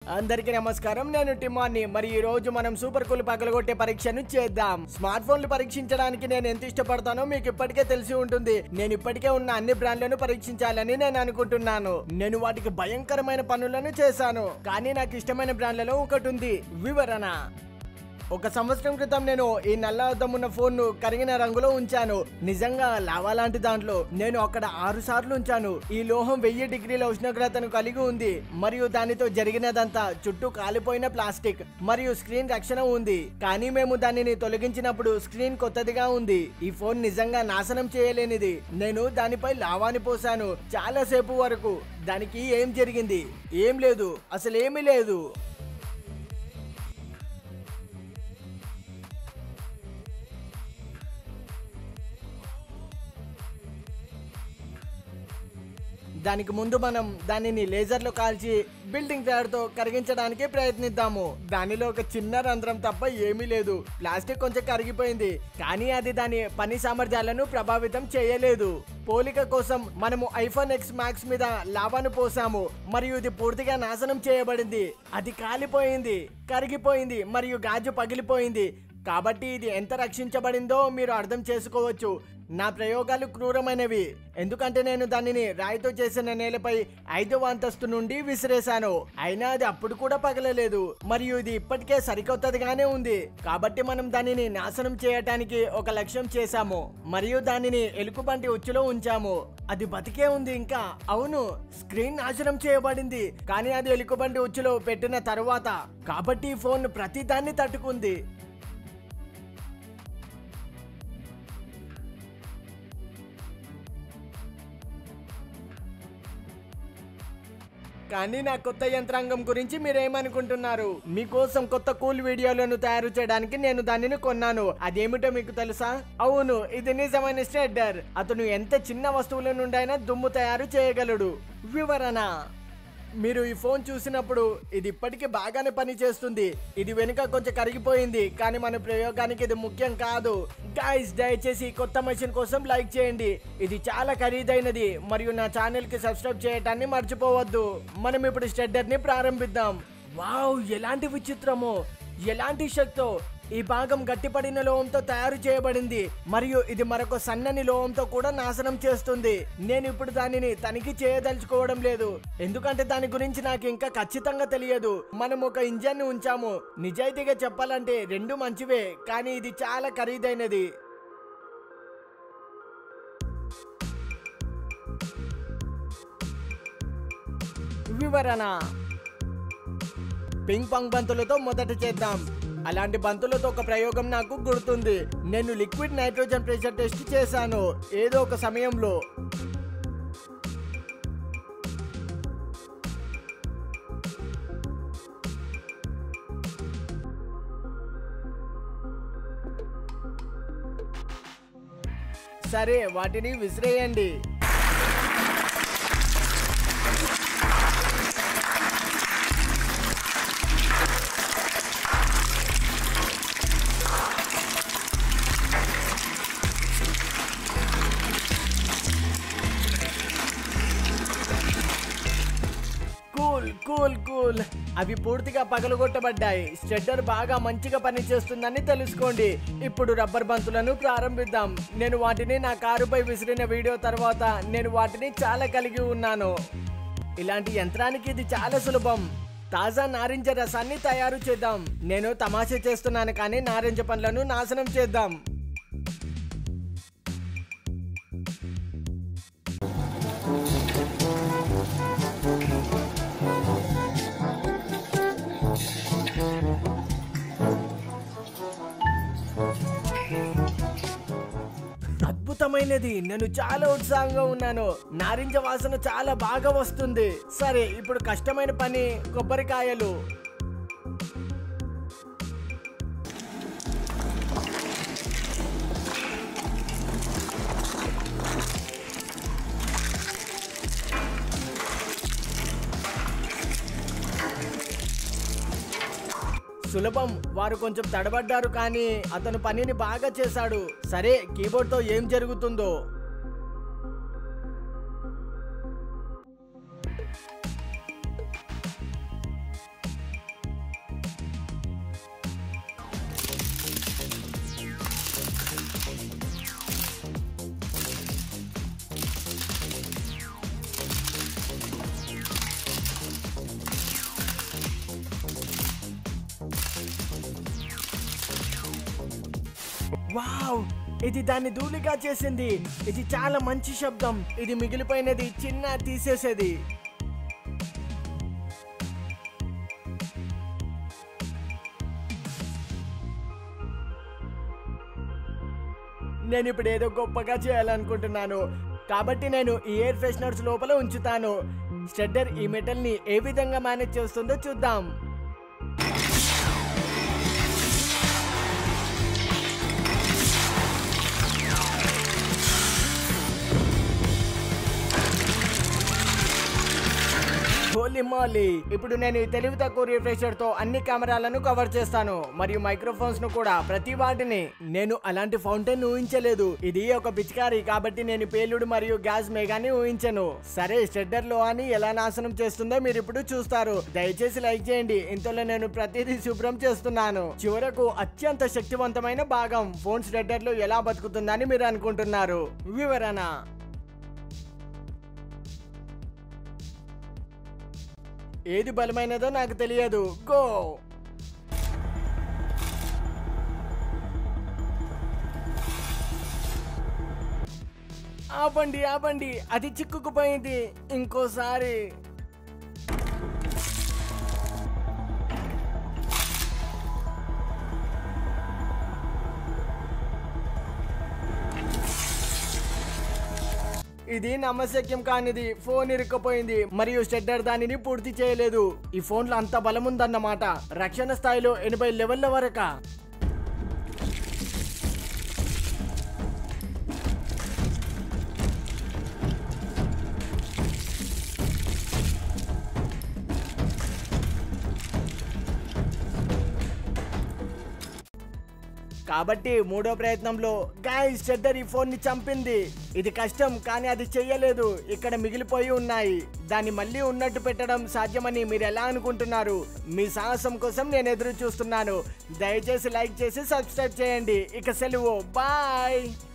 అందరికీ నమస్కారం నేను టిమాన్ని మరి ఈ రోజు మనం సూపర్ కూల్ పగలగొట్టే పరీక్షను చేద్దాం స్మార్ట్ ఫోన్లు పరీక్షించడానికి నేను ఎంత ఇష్టపడతానో మీకు ఇప్పటికే తెలిసి ఉంటుంది నేను ఇప్పటికే ఉన్న అన్ని బ్రాండ్లను పరీక్షించాలని నేను అనుకుంటున్నాను నేను వాటికి భయంకరమైన పనులను చేశాను కానీ నాకు ఇష్టమైన బ్రాండ్లలో ఒకటి ఉంది వివరణ ఒక సంవత్సరం క్రితం నేను ఈ నల్ల అద్దం ఉన్న ఫోన్ ను కరిగిన రంగులో ఉంచాను నిజంగా లావా లాంటి దాంట్లో నేను అక్కడ ఆరు సార్లు ఉంచాను ఈ లోహం వెయ్యి డిగ్రీల ఉష్ణోగ్రతను కలిగి ఉంది మరియు దానితో జరిగినదంతా చుట్టూ కాలిపోయిన ప్లాస్టిక్ మరియు స్క్రీన్ రక్షణ ఉంది కానీ మేము దానిని తొలగించినప్పుడు స్క్రీన్ కొత్తదిగా ఉంది ఈ ఫోన్ నిజంగా నాశనం చేయలేనిది నేను దానిపై లావాని పోసాను చాలా సేపు వరకు దానికి ఏం జరిగింది ఏం లేదు అసలు ఏమీ లేదు దానికి ముందు మనం దానిని లేజర్లో కాల్చి బిల్డింగ్ తో కరిగించడానికి ప్రయత్నిద్దాము దానిలో ఒక చిన్న రంధ్రం తప్ప ఏమీ లేదు ప్లాస్టిక్ కొంచెం కరిగిపోయింది కానీ అది దాని పని సామర్థ్యాలను ప్రభావితం చేయలేదు పోలిక కోసం మనము ఐఫోన్ ఎక్స్ మ్యాక్స్ మీద లాభాను పోసాము మరియు ఇది పూర్తిగా నాశనం చేయబడింది అది కాలిపోయింది కరిగిపోయింది మరియు గాజు పగిలిపోయింది కాబట్టి ఇది ఎంత రక్షించబడిందో మీరు అర్థం చేసుకోవచ్చు నా ప్రయోగాలు క్రూరమైనవి ఎందుకంటే నేను దానిని రాయితో చేసిన నేలపై ఐదవ అంతస్తు నుండి విసిరేశాను అయినా అది అప్పుడు కూడా పగలలేదు మరియు ఇది ఇప్పటికే సరికొత్తదిగానే ఉంది కాబట్టి మనం దానిని నాశనం చేయటానికి ఒక లక్ష్యం చేశాము మరియు దానిని ఎలుకబంటి ఉచ్చులో ఉంచాము అది బతికే ఉంది ఇంకా అవును స్క్రీన్ నాశనం చేయబడింది కానీ అది ఎలుకబంటి ఉచ్చులో పెట్టిన తరువాత కాబట్టి ఈ ఫోన్ ప్రతి దాన్ని తట్టుకుంది కానీ నా కొత్త యంత్రాంగం గురించి మీరేమనుకుంటున్నారు మీకోసం కొత్త కూల్ వీడియోలను తయారు చేయడానికి నేను దానిని కొన్నాను అదేమిటో మీకు తెలుసా అవును ఇది నిజమైన స్ట్రెడ్డర్ అతను ఎంత చిన్న వస్తువుల నుండైనా దుమ్ము తయారు చేయగలడు వివరణ మీరు ఈ ఫోన్ చూసినప్పుడు ఇది ఇప్పటికీ బాగానే పనిచేస్తుంది ఇది వెనుక కొంచెం కరిగిపోయింది కానీ మన ప్రయోగానికి ఇది ముఖ్యం కాదు గైస్ దయచేసి ఈ కొత్త మెషిన్ కోసం లైక్ చేయండి ఇది చాలా ఖరీదైనది మరియు నా ఛానల్ కి సబ్స్క్రైబ్ చేయటాన్ని మర్చిపోవద్దు మనం ఇప్పుడు స్టెడ్డర్ ని ప్రారంభిద్దాం వావ్ ఎలాంటి విచిత్రమో ఎలాంటి శక్తో ఈ భాగం గట్టిపడిన లోహంతో తయారు చేయబడింది మరియు ఇది మరొక సన్నని లోహంతో కూడా నాశనం చేస్తుంది నేను ఇప్పుడు దానిని తనిఖీ చేయదలుచుకోవడం లేదు ఎందుకంటే దాని గురించి నాకు ఇంకా ఖచ్చితంగా తెలియదు మనం ఒక ఇంజన్ ని ఉంచాము నిజాయితీగా చెప్పాలంటే రెండు మంచివే కానీ ఇది చాలా ఖరీదైనది వివరణ పింగ్ పాంగ్ బంతులతో మొదట చేద్దాం అలాంటి బంతులతో ఒక ప్రయోగం నాకు గుర్తుంది నేను లిక్విడ్ నైట్రోజన్ ప్రెషర్ టెస్ట్ చేశాను ఏదో ఒక సమయంలో సరే వాటిని విసిరేయండి కూల్ కూల్ కూల్ అవి పూర్తిగా పగలగొట్టబడ్డాయి స్ట్రెడ్డర్ బాగా మంచిగా పనిచేస్తుందని తెలుసుకోండి ఇప్పుడు రబ్బర్ బంతులను ప్రారంభిద్దాం నేను వాటిని నా కారుపై విసిరిన వీడియో తర్వాత నేను వాటిని చాలా కలిగి ఉన్నాను ఇలాంటి యంత్రానికి ఇది చాలా సులభం తాజా నారింజ రసాన్ని తయారు చేద్దాం నేను తమాషా చేస్తున్నాను కానీ నారింజ పండ్లను నాశనం చేద్దాం అద్భుతమైనది నేను చాలా ఉత్సాహంగా ఉన్నాను నారింజ వాసన చాలా బాగా వస్తుంది సరే ఇప్పుడు కష్టమైన పని కొబ్బరికాయలు సులభం వారు కొంచెం తడబడ్డారు కానీ అతను పనిని బాగా చేశాడు సరే కీబోర్డ్ తో ఏం జరుగుతుందో వావ్ ఇది దాన్ని ధూళిగా చేసింది ఇది చాలా మంచి శబ్దం ఇది మిగిలిపోయినది చిన్న తీసేసేది నేను ఇప్పుడు ఏదో గొప్పగా చేయాలనుకుంటున్నాను కాబట్టి నేను ఈ ఎయిర్ ఫ్రెషనర్స్ లోపల ఉంచుతాను స్టెడ్డర్ ఈ మెటల్ ని ఏ విధంగా మేనేజ్ చేస్తుందో చూద్దాం హోలీ మాలీ ఇప్పుడు నేను ఈ తెలివి తక్కువ రిఫ్రెషర్ తో అన్ని కెమెరాలను కవర్ చేస్తాను మరియు మైక్రోఫోన్స్ ను కూడా ప్రతి వాటిని నేను అలాంటి ఫౌంటైన్ ఊహించలేదు ఇది ఒక పిచికారి కాబట్టి నేను పేలుడు మరియు గ్యాస్ మేఘాన్ని ఊహించను సరే షెడ్డర్ లో అని ఎలా నాశనం చేస్తుందో మీరు ఇప్పుడు చూస్తారు దయచేసి లైక్ చేయండి ఇంతలో నేను ప్రతిదీ శుభ్రం చేస్తున్నాను చివరకు అత్యంత శక్తివంతమైన భాగం ఫోన్ షెడ్డర్ లో ఎలా బతుకుతుందని మీరు అనుకుంటున్నారు వివరణ ఏది బలమైనదో నాకు తెలియదు గో ఆపండి ఆపండి అది చిక్కుకుపోయింది ఇంకోసారి ఇది నమ్మశక్యం కానిది ఫోన్ ఇరుక్కుపోయింది మరియు షెడ్డర్ దానిని పూర్తి చేయలేదు ఈ ఫోన్ లో అంత బలం ఉందన్నమాట రక్షణ స్థాయిలో ఎనభై లెవెల్ల వరక కాబట్టి మూడో ప్రయత్నంలో గాయస్ షెడ్డర్ ఈ ఫోన్ ని చంపింది ఇది కష్టం కానీ అది చెయ్యలేదు ఇక్కడ మిగిలిపోయి ఉన్నాయి దాన్ని మళ్ళీ ఉన్నట్టు పెట్టడం సాధ్యమని మీరు ఎలా అనుకుంటున్నారు మీ సాహసం కోసం నేను ఎదురు చూస్తున్నాను దయచేసి లైక్ చేసి సబ్స్క్రైబ్ చేయండి ఇక సెలవు బాయ్